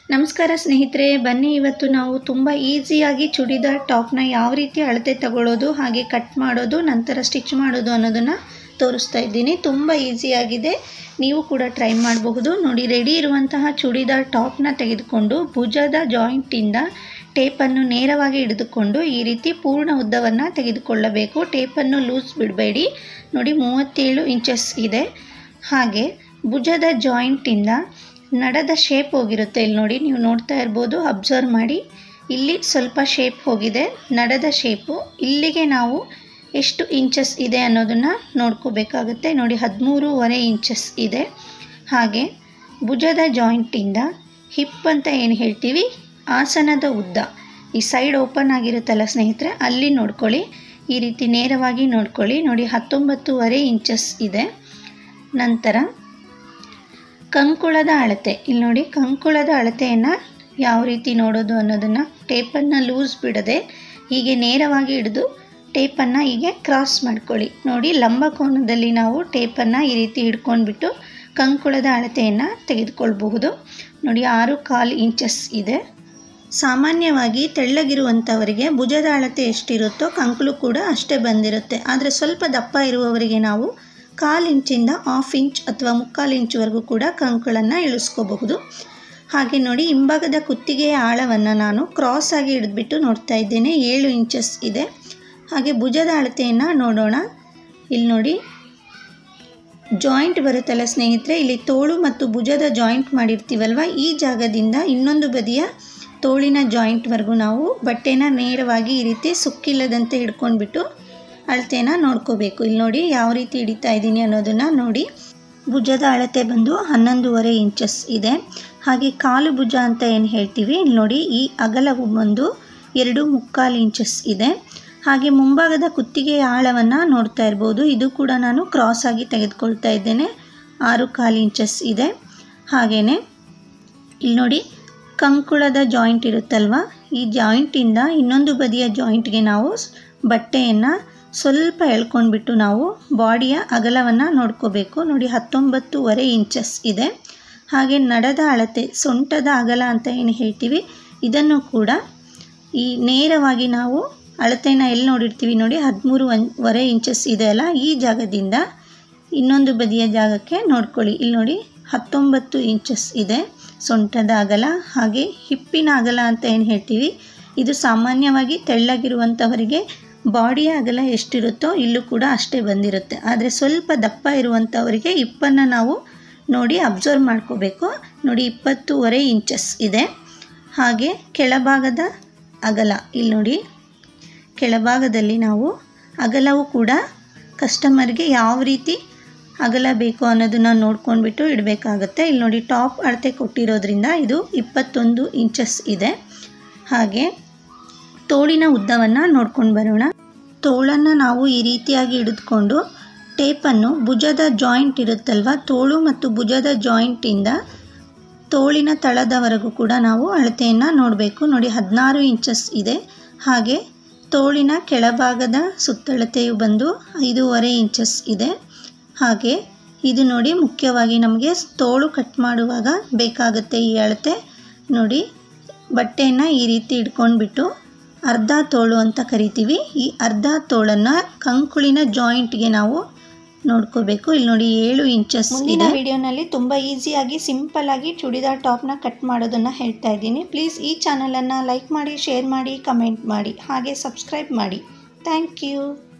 ನಮಸ್ಕಾರ ಸ್ನೇಹಿತರೆ ಬನ್ನಿ ಇವತ್ತು ನಾವು ತುಂಬ ಈಸಿಯಾಗಿ ಚೂಡಿದಾರ್ ಟಾಪ್ನ ಯಾವ ರೀತಿ ಅಳತೆ ತಗೊಳ್ಳೋದು ಹಾಗೆ ಕಟ್ ಮಾಡೋದು ನಂತರ ಸ್ಟಿಚ್ ಮಾಡೋದು ಅನ್ನೋದನ್ನು ತೋರಿಸ್ತಾ ಇದ್ದೀನಿ ತುಂಬ ಈಸಿಯಾಗಿದೆ ನೀವು ಕೂಡ ಟ್ರೈ ಮಾಡಬಹುದು ನೋಡಿ ರೆಡಿ ಇರುವಂತಹ ಚೂಡಿದಾರ್ ಟಾಪ್ನ ತೆಗೆದುಕೊಂಡು ಭುಜದ ಜಾಯಿಂಟಿಂದ ಟೇಪನ್ನು ನೇರವಾಗಿ ಹಿಡಿದುಕೊಂಡು ಈ ರೀತಿ ಪೂರ್ಣ ಉದ್ದವನ್ನು ತೆಗೆದುಕೊಳ್ಳಬೇಕು ಟೇಪನ್ನು ಲೂಸ್ ಬಿಡಬೇಡಿ ನೋಡಿ ಮೂವತ್ತೇಳು ಇಂಚಸ್ ಇದೆ ಹಾಗೆ ಭುಜದ ಜಾಯಿಂಟಿಂದ ನಡದ ಶೇಪ್ ಹೋಗಿರುತ್ತೆ ಇಲ್ಲಿ ನೋಡಿ ನೀವು ನೋಡ್ತಾ ಇರ್ಬೋದು ಅಬ್ಸರ್ವ್ ಮಾಡಿ ಇಲ್ಲಿ ಸ್ವಲ್ಪ ಶೇಪ್ ಹೋಗಿದೆ ನಡದ ಶೇಪು ಇಲ್ಲಿಗೆ ನಾವು ಎಷ್ಟು ಇಂಚಸ್ ಇದೆ ಅನ್ನೋದನ್ನು ನೋಡ್ಕೋಬೇಕಾಗುತ್ತೆ ನೋಡಿ ಹದಿಮೂರುವರೆ ಇಂಚಸ್ ಇದೆ ಹಾಗೆ ಭುಜದ ಜಾಯಿಂಟಿಂದ ಹಿಪ್ ಅಂತ ಏನು ಹೇಳ್ತೀವಿ ಆಸನದ ಉದ್ದ ಈ ಸೈಡ್ ಓಪನ್ ಆಗಿರುತ್ತಲ್ಲ ಸ್ನೇಹಿತರೆ ಅಲ್ಲಿ ನೋಡ್ಕೊಳ್ಳಿ ಈ ರೀತಿ ನೇರವಾಗಿ ನೋಡ್ಕೊಳ್ಳಿ ನೋಡಿ ಹತ್ತೊಂಬತ್ತುವರೆ ಇಂಚಸ್ ಇದೆ ನಂತರ ಕಂಕುಳದ ಅಳತೆ ಇಲ್ಲಿ ನೋಡಿ ಕಂಕುಳದ ಅಳತೆಯನ್ನು ಯಾವ ರೀತಿ ನೋಡೋದು ಅನ್ನೋದನ್ನು ಟೇಪನ್ನು ಲೂಸ್ ಬಿಡದೆ ಹೀಗೆ ನೇರವಾಗಿ ಹಿಡಿದು ಟೇಪನ್ನು ಹೀಗೆ ಕ್ರಾಸ್ ಮಾಡ್ಕೊಳ್ಳಿ ನೋಡಿ ಲಂಬ ಕೋನದಲ್ಲಿ ನಾವು ಟೇಪನ್ನು ಈ ರೀತಿ ಹಿಡ್ಕೊಂಡ್ಬಿಟ್ಟು ಕಂಕುಳದ ಅಳತೆಯನ್ನು ತೆಗೆದುಕೊಳ್ಬಹುದು ನೋಡಿ ಆರು ಕಾಲು ಇಂಚಸ್ ಇದೆ ಸಾಮಾನ್ಯವಾಗಿ ತೆಳ್ಳಗಿರುವಂಥವರಿಗೆ ಭುಜದ ಅಳತೆ ಎಷ್ಟಿರುತ್ತೋ ಕಂಕುಳು ಕೂಡ ಅಷ್ಟೇ ಬಂದಿರುತ್ತೆ ಆದರೆ ಸ್ವಲ್ಪ ದಪ್ಪ ಇರುವವರಿಗೆ ನಾವು ಕಾಲು ಇಂಚಿಂದ ಹಾಫ್ ಇಂಚ್ ಅಥವಾ ಮುಕ್ಕಾಲು ಇಂಚ್ವರೆಗೂ ಕೂಡ ಕಂಕುಳನ್ನು ಇಳಿಸ್ಕೋಬಹುದು ಹಾಗೆ ನೋಡಿ ಹಿಂಭಾಗದ ಕುತ್ತಿಗೆಯ ಆಳವನ್ನು ನಾನು ಕ್ರಾಸ್ ಆಗಿ ಹಿಡಿದ್ಬಿಟ್ಟು ನೋಡ್ತಾ ಇದ್ದೇನೆ ಏಳು ಇಂಚಸ್ ಇದೆ ಹಾಗೆ ಭುಜದ ಅಳತೆಯನ್ನು ನೋಡೋಣ ಇಲ್ಲಿ ನೋಡಿ ಜಾಯಿಂಟ್ ಬರುತ್ತಲ್ಲ ಸ್ನೇಹಿತರೆ ಇಲ್ಲಿ ತೋಳು ಮತ್ತು ಭುಜದ ಜಾಯಿಂಟ್ ಮಾಡಿರ್ತೀವಲ್ವ ಈ ಜಾಗದಿಂದ ಇನ್ನೊಂದು ಬದಿಯ ತೋಳಿನ ಜಾಯಿಂಟ್ವರೆಗೂ ನಾವು ಬಟ್ಟೆನ ನೇರವಾಗಿ ಈ ರೀತಿ ಸುಕ್ಕಿಲ್ಲದಂತೆ ಹಿಡ್ಕೊಂಡ್ಬಿಟ್ಟು ಅಳತೆನ ನೋಡ್ಕೋಬೇಕು ಇಲ್ಲಿ ನೋಡಿ ಯಾವ ರೀತಿ ಹಿಡಿತಾ ಇದ್ದೀನಿ ಅನ್ನೋದನ್ನು ನೋಡಿ ಭುಜದ ಅಳತೆ ಬಂದು ಹನ್ನೊಂದೂವರೆ ಇಂಚಸ್ ಇದೆ ಹಾಗೆ ಕಾಲು ಭುಜ ಅಂತ ಏನು ಹೇಳ್ತೀವಿ ಇಲ್ಲಿ ನೋಡಿ ಈ ಅಗಲವು ಬಂದು ಎರಡು ಮುಕ್ಕಾಲು ಇಂಚಸ್ ಇದೆ ಹಾಗೆ ಮುಂಭಾಗದ ಕುತ್ತಿಗೆಯ ಆಳವನ್ನು ನೋಡ್ತಾ ಇರ್ಬೋದು ಇದು ಕೂಡ ನಾನು ಕ್ರಾಸ್ ಆಗಿ ತೆಗೆದುಕೊಳ್ತಾ ಇದ್ದೇನೆ ಆರು ಕಾಲು ಇಂಚಸ್ ಇದೆ ಹಾಗೆಯೇ ಇಲ್ಲಿ ನೋಡಿ ಕಂಕುಳದ ಜಾಯಿಂಟ್ ಇರುತ್ತಲ್ವ ಈ ಜಾಯಿಂಟಿಂದ ಇನ್ನೊಂದು ಬದಿಯ ಜಾಯಿಂಟ್ಗೆ ನಾವು ಬಟ್ಟೆಯನ್ನು ಸ್ವಲ್ಪ ಎಳ್ಕೊಂಡ್ಬಿಟ್ಟು ನಾವು ಬಾಡಿಯ ಅಗಲವನ್ನು ನೋಡ್ಕೋಬೇಕು ನೋಡಿ ಹತ್ತೊಂಬತ್ತುವರೆ ಇಂಚಸ್ ಇದೆ ಹಾಗೆ ನಡದ ಅಳತೆ ಸೊಂಟದ ಅಗಲ ಅಂತ ಏನು ಹೇಳ್ತೀವಿ ಇದನ್ನು ಕೂಡ ಈ ನೇರವಾಗಿ ನಾವು ಅಳತೆನ ಎಲ್ಲಿ ನೋಡಿರ್ತೀವಿ ನೋಡಿ ಹದಿಮೂರು ವರೆ ಇಂಚಸ್ ಇದೆ ಅಲ್ಲ ಈ ಜಾಗದಿಂದ ಇನ್ನೊಂದು ಬದಿಯ ಜಾಗಕ್ಕೆ ನೋಡ್ಕೊಳ್ಳಿ ಇಲ್ಲಿ ನೋಡಿ ಹತ್ತೊಂಬತ್ತು ಇಂಚಸ್ ಇದೆ ಸೊಂಟದ ಅಗಲ ಹಾಗೆ ಹಿಪ್ಪಿನ ಅಗಲ ಅಂತ ಏನು ಹೇಳ್ತೀವಿ ಇದು ಸಾಮಾನ್ಯವಾಗಿ ತೆಳ್ಳಗಿರುವಂಥವರಿಗೆ ಬಾಡಿಯ ಅಗಲ ಎಷ್ಟಿರುತ್ತೋ ಇಲ್ಲೂ ಕೂಡ ಅಷ್ಟೇ ಬಂದಿರುತ್ತೆ ಆದರೆ ಸ್ವಲ್ಪ ದಪ್ಪ ಇರುವಂಥವರಿಗೆ ಹಿಪ್ಪನ್ನು ನಾವು ನೋಡಿ ಅಬ್ಸರ್ವ್ ಮಾಡ್ಕೋಬೇಕು ನೋಡಿ ಇಪ್ಪತ್ತೂವರೆ ಇಂಚಸ್ ಇದೆ ಹಾಗೆ ಕೆಳಭಾಗದ ಅಗಲ ಇಲ್ಲಿ ನೋಡಿ ಕೆಳಭಾಗದಲ್ಲಿ ನಾವು ಅಗಲವು ಕೂಡ ಕಸ್ಟಮರ್ಗೆ ಯಾವ ರೀತಿ ಅಗಲ ಬೇಕು ಅನ್ನೋದನ್ನು ನೋಡ್ಕೊಂಡ್ಬಿಟ್ಟು ಇಡಬೇಕಾಗುತ್ತೆ ಇಲ್ಲಿ ನೋಡಿ ಟಾಪ್ ಅಳತೆ ಕೊಟ್ಟಿರೋದ್ರಿಂದ ಇದು ಇಪ್ಪತ್ತೊಂದು ಇಂಚಸ್ ಇದೆ ಹಾಗೆ ತೋಳಿನ ಉದ್ದವನ್ನು ನೋಡ್ಕೊಂಡು ಬರೋಣ ತೋಳನ್ನು ನಾವು ಈ ರೀತಿಯಾಗಿ ಹಿಡಿದುಕೊಂಡು ಟೇಪನ್ನು ಭುಜದ ಜಾಯಿಂಟ್ ಇರುತ್ತಲ್ವ ತೋಳು ಮತ್ತು ಭುಜದ ಜಾಯಿಂಟಿಂದ ತೋಳಿನ ತಳದವರೆಗೂ ಕೂಡ ನಾವು ಅಳತೆಯನ್ನು ನೋಡಬೇಕು ನೋಡಿ ಹದಿನಾರು ಇಂಚಸ್ ಇದೆ ಹಾಗೆ ತೋಳಿನ ಕೆಳಭಾಗದ ಸುತ್ತಳತೆಯು ಬಂದು ಐದೂವರೆ ಇಂಚಸ್ ಇದೆ ಹಾಗೆ ಇದು ನೋಡಿ ಮುಖ್ಯವಾಗಿ ನಮಗೆ ತೋಳು ಕಟ್ ಮಾಡುವಾಗ ಬೇಕಾಗುತ್ತೆ ಈ ಅಳತೆ ನೋಡಿ ಬಟ್ಟೆಯನ್ನು ಈ ರೀತಿ ಇಟ್ಕೊಂಡ್ಬಿಟ್ಟು ಅರ್ಧ ತೋಳು ಅಂತ ಕರಿತೀವಿ ಈ ಅರ್ಧ ತೋಳನ್ನು ಕಂಕುಳಿನ ಜಾಯಿಂಟ್ಗೆ ನಾವು ನೋಡ್ಕೋಬೇಕು ಇಲ್ಲಿ ನೋಡಿ ಏಳು ಇಂಚಸ್ ಇದೆ ವಿಡಿಯೋನಲ್ಲಿ ತುಂಬ ಈಸಿಯಾಗಿ ಸಿಂಪಲ್ ಆಗಿ ಚೂಡಿದಾರ್ ಟಾಪ್ನ ಕಟ್ ಮಾಡೋದನ್ನು ಹೇಳ್ತಾ ಇದ್ದೀನಿ ಪ್ಲೀಸ್ ಈ ಚಾನಲನ್ನು ಲೈಕ್ ಮಾಡಿ ಶೇರ್ ಮಾಡಿ ಕಮೆಂಟ್ ಮಾಡಿ ಹಾಗೆ ಸಬ್ಸ್ಕ್ರೈಬ್ ಮಾಡಿ ಥ್ಯಾಂಕ್ ಯು